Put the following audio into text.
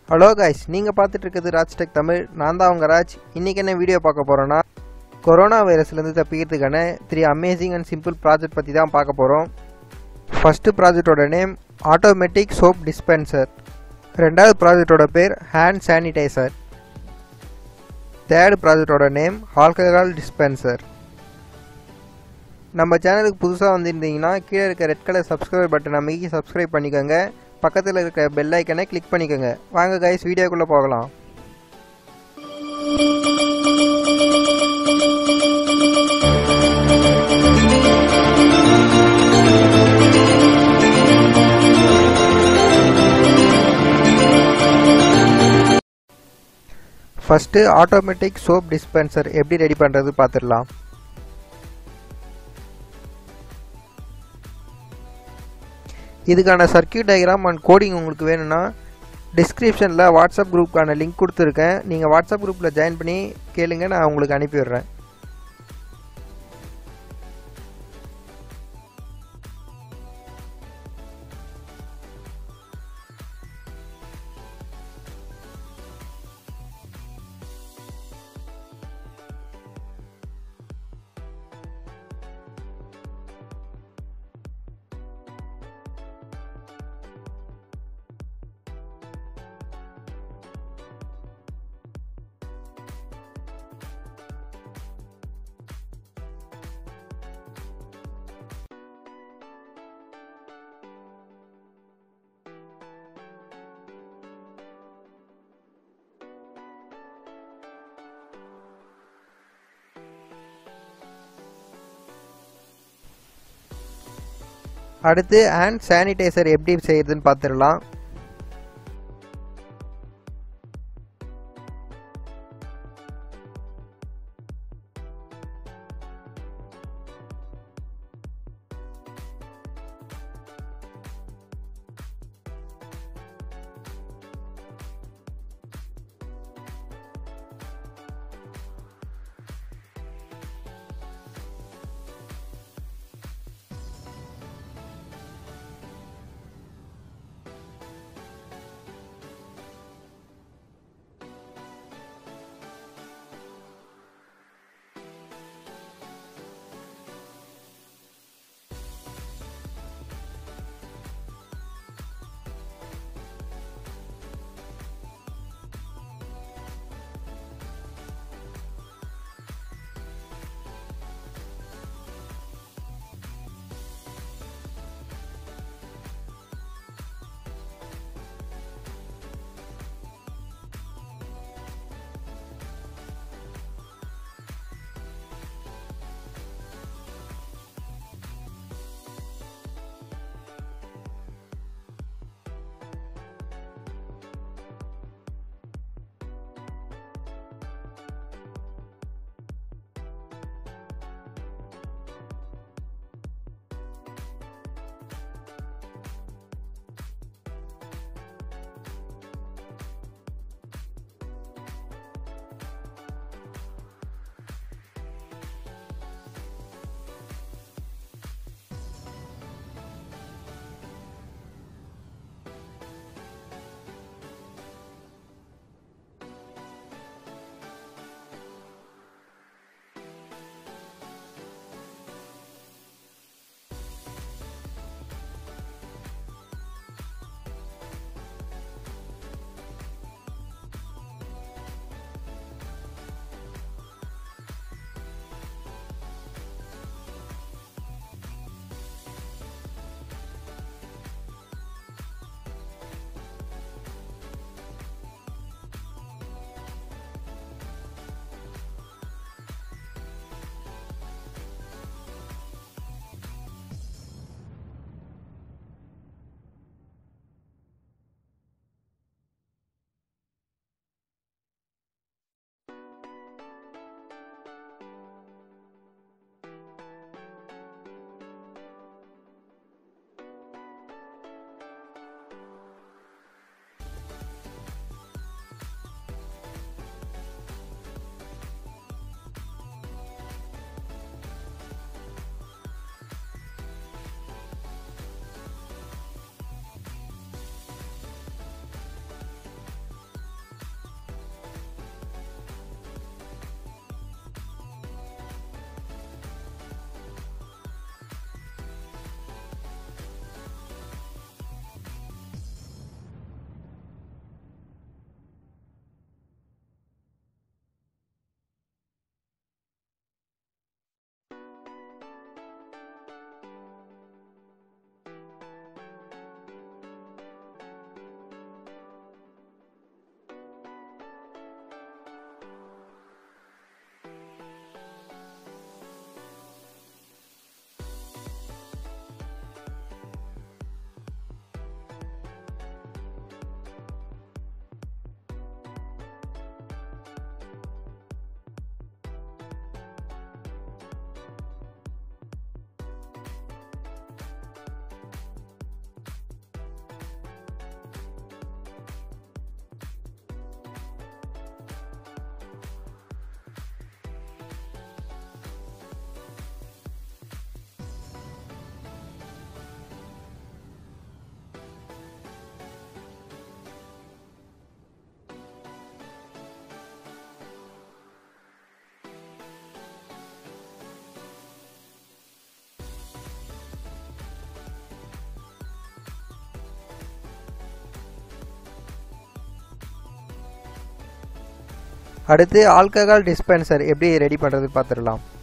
hello guys நீங்கள் பார்த்துட்டு இருக்கிறது ராஜ்டெக் தமிழ் நான் தான் உங்கள் ராஜ் இன்றைக்கி என்ன வீடியோ பார்க்க போகிறோன்னா கொரோனா வைரஸ்லேருந்து தப்பிக்கிறதுக்கான three amazing and simple project பற்றி தான் பார்க்க போகிறோம் ஃபஸ்ட்டு ப்ராஜெக்டோட நேம் ஆட்டோமேட்டிக் சோப் டிஸ்பென்சர் ரெண்டாவது ப்ராஜெக்டோட பேர் ஹேண்ட் சானிடைசர் தேர்ட் ப்ராஜெக்டோட நேம் ஆல்கஹால் டிஸ்பென்சர் நம்ம சேனலுக்கு புதுசாக வந்திருந்தீங்கன்னா கீழே இருக்க ரெட் கலர் சப்ஸ்கிரைப் பட்டனை அமைக்கி சப்ஸ்கிரைப் பண்ணிக்கோங்க பக்கத்தில் இருக்க பெல் ஐக்கனை கிளிக் பண்ணிக்கோங்க வாங்க கைஸ் வீடியோக்குள்ளே போகலாம் ஃபஸ்ட்டு ஆட்டோமேட்டிக் சோப் டிஸ்பென்சர் எப்படி ரெடி பண்ணுறது பார்த்துடலாம் இதுக்கான சர்க்கியூட் டயக்ராம் அண்ட் கோடிங் உங்களுக்கு வேணும்னா டிஸ்கிரிப்ஷனில் வாட்ஸ்அப் குரூப்புக்கான லிங்க் கொடுத்துருக்கேன் நீங்கள் வாட்ஸ்அப் குரூப்பில் ஜாயின் பண்ணி கேளுங்க நான் உங்களுக்கு அனுப்பிவிடுறேன் அடுத்து ஹேண்ட் சானிடைசர் எப்படி செய்யுதுன்னு பார்த்துடலாம் அடுத்து ஆல்கஹால் டிஸ்பென்சர் எப்படி ரெடி பண்ணுறது பார்த்துடலாம்